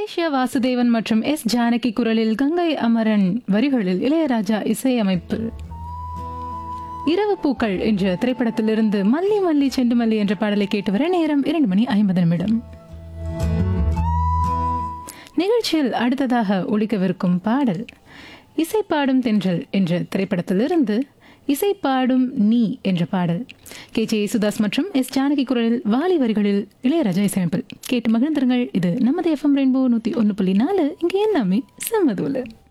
Malaysia Vasudevan மற்றும் S Janaki குரலில் கங்கை அமரன் வரிகளில் இளையராஜா இசையமைப்பு இரவு பூக்கள் என்ற திரைப்படத்திலிருந்து மல்லி மல்லி செண்டு மல்லி என்ற பாடலை கேட்டு வர நேரம் இரண்டு மணி ஐம்பது நிமிடம் நிகழ்ச்சியில் அடுத்ததாக ஒழிக்கவிருக்கும் பாடல் இசைப்பாடும் தென்றல் என்ற திரைப்படத்திலிருந்து இசைப்பாடும் நீ என்ற பாடல் கே ஜே யேசுதாஸ் மற்றும் எஸ் ஜானகி குரலில் வாலி வரிகளில் இளையராஜா இசையமைப்பில் கேட்டு மகிழ்ந்திருங்கள் இது நமது எஃப்எம் ரெயின்போ நூற்றி ஒன்று புள்ளி நாலு இங்கே எல்லாமே செம்மதூல